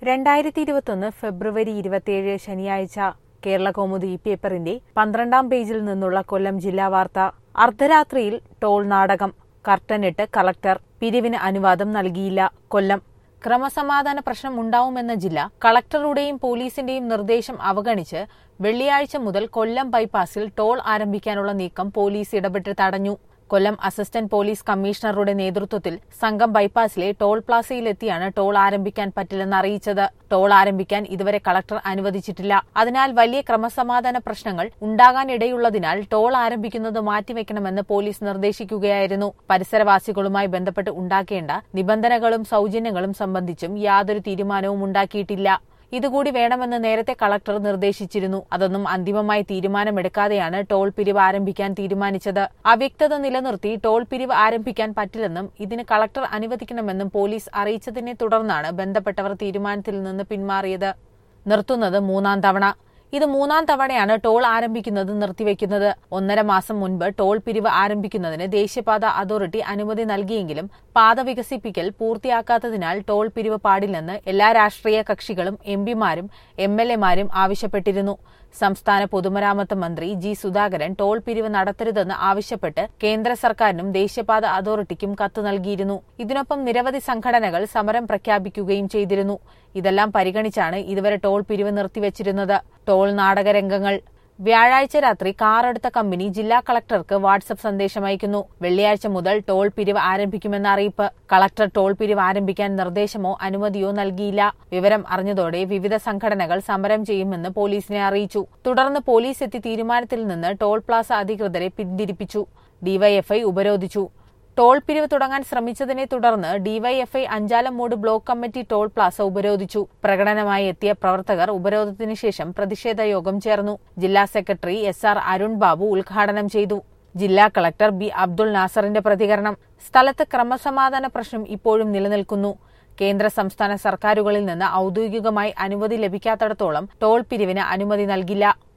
രണ്ടായിരത്തി ഇരുപത്തൊന്ന് ഫെബ്രുവരി ഇരുപത്തിയേഴ് ശനിയാഴ്ച കേരള കൗമുദി ഈ പേപ്പറിന്റെ പന്ത്രണ്ടാം പേജിൽ നിന്നുള്ള കൊല്ലം ജില്ലാ വാർത്ത അർദ്ധരാത്രിയിൽ ടോൾ നാടകം കർട്ടനിട്ട് കളക്ടർ പിരിവിന് അനുവാദം നൽകിയില്ല കൊല്ലം ക്രമസമാധാന പ്രശ്നം ഉണ്ടാവുമെന്ന ജില്ല കളക്ടറുടെയും പോലീസിന്റെയും നിർദ്ദേശം അവഗണിച്ച് വെള്ളിയാഴ്ച മുതൽ കൊല്ലം ബൈപ്പാസിൽ ടോൾ ആരംഭിക്കാനുള്ള നീക്കം പോലീസ് ഇടപെട്ട് തടഞ്ഞു കൊല്ലം അസിസ്റ്റന്റ് പോലീസ് കമ്മീഷണറുടെ നേതൃത്വത്തിൽ സംഘം ബൈപ്പാസിലെ ടോൾ പ്ലാസയിലെത്തിയാണ് ടോൾ ആരംഭിക്കാൻ പറ്റില്ലെന്ന് അറിയിച്ചത് ടോൾ ആരംഭിക്കാൻ ഇതുവരെ കളക്ടർ അനുവദിച്ചിട്ടില്ല അതിനാൽ വലിയ ക്രമസമാധാന പ്രശ്നങ്ങൾ ഉണ്ടാകാനിടയുള്ളതിനാൽ ടോൾ ആരംഭിക്കുന്നത് മാറ്റിവെക്കണമെന്ന് പോലീസ് നിർദ്ദേശിക്കുകയായിരുന്നു പരിസരവാസികളുമായി ബന്ധപ്പെട്ട് ഉണ്ടാക്കേണ്ട നിബന്ധനകളും സൌജന്യങ്ങളും സംബന്ധിച്ചും യാതൊരു തീരുമാനവും ഉണ്ടാക്കിയിട്ടില്ല ഇതുകൂടി വേണമെന്ന് നേരത്തെ കളക്ടർ നിർദ്ദേശിച്ചിരുന്നു അതൊന്നും അന്തിമമായി തീരുമാനമെടുക്കാതെയാണ് ടോൾ പിരിവ് ആരംഭിക്കാൻ തീരുമാനിച്ചത് അവ്യക്തത നിലനിർത്തി ടോൾ പിരിവ് ആരംഭിക്കാൻ പറ്റില്ലെന്നും ഇതിന് കളക്ടർ അനുവദിക്കണമെന്നും പോലീസ് അറിയിച്ചതിനെ തുടർന്നാണ് ബന്ധപ്പെട്ടവർ തീരുമാനത്തിൽ നിന്ന് പിന്മാറിയത് നിർത്തുന്നത് മൂന്നാം തവണ ഇത് മൂന്നാം തവണയാണ് ടോൾ ആരംഭിക്കുന്നത് നിർത്തിവെക്കുന്നത് ഒന്നര മാസം മുൻപ് ടോൾ പിരിവ് ആരംഭിക്കുന്നതിന് ദേശീയപാത അതോറിറ്റി അനുമതി നൽകിയെങ്കിലും പാത വികസിപ്പിക്കൽ പൂർത്തിയാക്കാത്തതിനാൽ ടോൾ പിരിവ് പാടില്ലെന്ന് എല്ലാ രാഷ്ട്രീയ കക്ഷികളും എംപിമാരും എം എൽ എമാരും ആവശ്യപ്പെട്ടിരുന്നു സംസ്ഥാന പൊതുമരാമത്ത് മന്ത്രി ജി സുധാകരൻ ടോൾ പിരിവ് നടത്തരുതെന്ന് ആവശ്യപ്പെട്ട് കേന്ദ്ര സർക്കാരിനും ദേശീയപാത അതോറിറ്റിക്കും കത്ത് നൽകിയിരുന്നു ഇതിനൊപ്പം നിരവധി സംഘടനകൾ സമരം പ്രഖ്യാപിക്കുകയും ചെയ്തിരുന്നു ഇതെല്ലാം പരിഗണിച്ചാണ് ഇതുവരെ ടോൾ പിരിവ് നിർത്തിവച്ചിരുന്നത് ടോൾ നാടകരംഗങ്ങൾ വ്യാഴാഴ്ച രാത്രി കാർ എടുത്ത കമ്പനി ജില്ലാ കളക്ടർക്ക് വാട്സപ്പ് സന്ദേശം അയക്കുന്നു വെള്ളിയാഴ്ച മുതൽ ടോൾ പിരിവ് ആരംഭിക്കുമെന്ന അറിയിപ്പ് കളക്ടർ ടോൾ പിരിവ് ആരംഭിക്കാൻ നിർദ്ദേശമോ അനുമതിയോ നൽകിയില്ല വിവരം അറിഞ്ഞതോടെ വിവിധ സംഘടനകൾ സമരം ചെയ്യുമെന്ന് പോലീസിനെ അറിയിച്ചു തുടർന്ന് പോലീസ് എത്തി തീരുമാനത്തിൽ നിന്ന് ടോൾ പ്ലാസ അധികൃതരെ പിന്തിരിപ്പിച്ചു ഡിവൈഎഫ്ഐ ഉപരോധിച്ചു ടോൾ പിരിവ് തുടങ്ങാൻ ശ്രമിച്ചതിനെ തുടർന്ന് DYFI Anchalumoodu block committee toll plaza ഉപരോധിച്ചു പ്രകടനമായി എത്തിയ പ്രവർത്തകർ ഉപരോധത്തിന് ശേഷം പ്രതിഷേധ യോഗം ചേർന്നു ജില്ലാ secretary S R Arun Babu ഉദ്ഘാടനം ചെയ്തു ജില്ലാ കളക്ടർ ബി അബ്ദുൾ നാസറിന്റെ പ്രതികരണം സ്ഥലത്ത് ക്രമസമാധാന പ്രശ്നം ഇപ്പോഴും നിലനിൽക്കുന്നു കേന്ദ്ര സംസ്ഥാന സർക്കാരുകളിൽ നിന്ന് ഔദ്യോഗികമായി അനുമതി ലഭിക്കാത്തിടത്തോളം ടോൾ പിരിവിന് അനുമതി നൽകില്ല